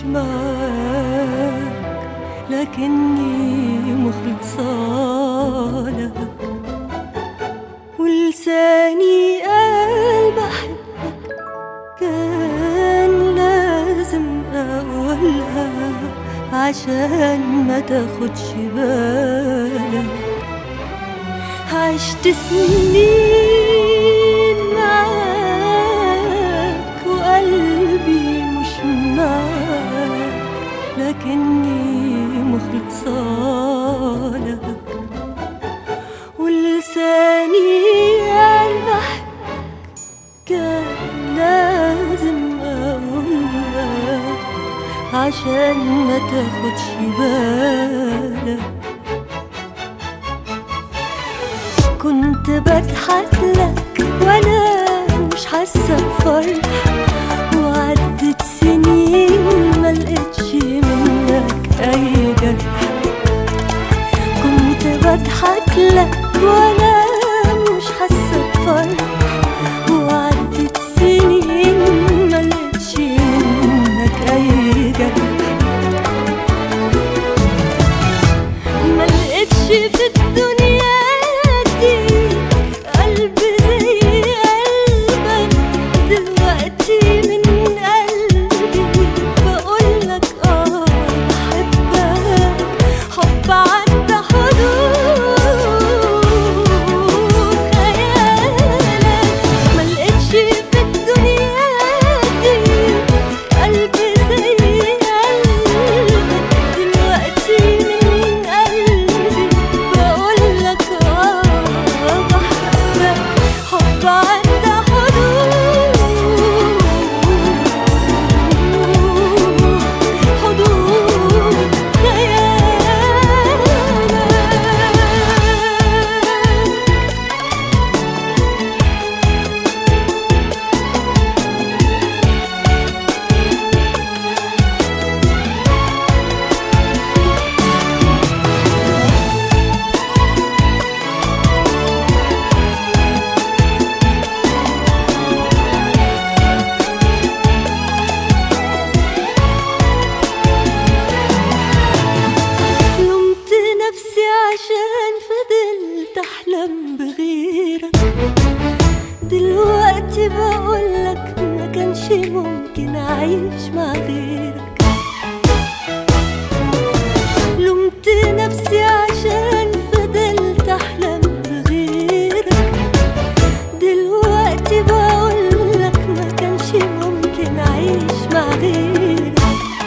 معاك لكني مخلصة لك ولساني قال بحبك كان لازم أقولها عشان ما تاخدش بالك عشت سنين معاك وقلبي مش معاك لكني مخلصة لك ولساني قال بحبك كان لازم أقولها عشان ما تاخدش بالك كنت بضحك لك وانا مش حاسه بفرح وعدت سنين ما لقيتش منك اي جرح كنت بضحك لك وانا مش حاسه بفرح وعدت سنين ما لقيتش منك اي جرح ما لقيتش في الدنيا دي قلب زي قلبك دلوقتي من قلبي بقولك اه بحبك حب عدى حدود خيالك ما لقيتش في الدنيا دي قلب زي قلبك دلوقتي من قلبي بقولك اه بحبك حب عدى حدود حدود خيالك لومت نفسي عشان فضلت احلم بغيرك دلوقتي بقولك ما كانش ممكن اعيش مع غيرك لومت نفسي عشان فضلت احلم بغيرك دلوقتي بقولك ما كانش ممكن اعيش مع غيرك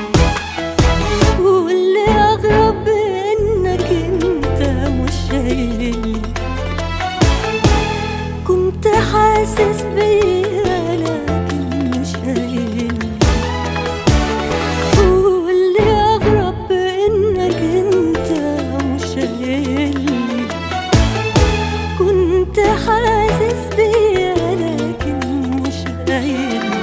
واللي أغرب إنك أنت مش شايلني كنت حاسس بيا لكن مش قايلني واللي أغرب إنك أنت مش شايلني كنت حاسس بيا لكن مش قايلني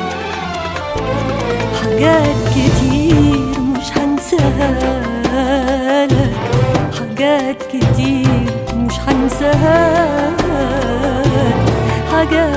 حاجات كتير مش هنساها لك حاجات كتير مش هنساها لك حاجات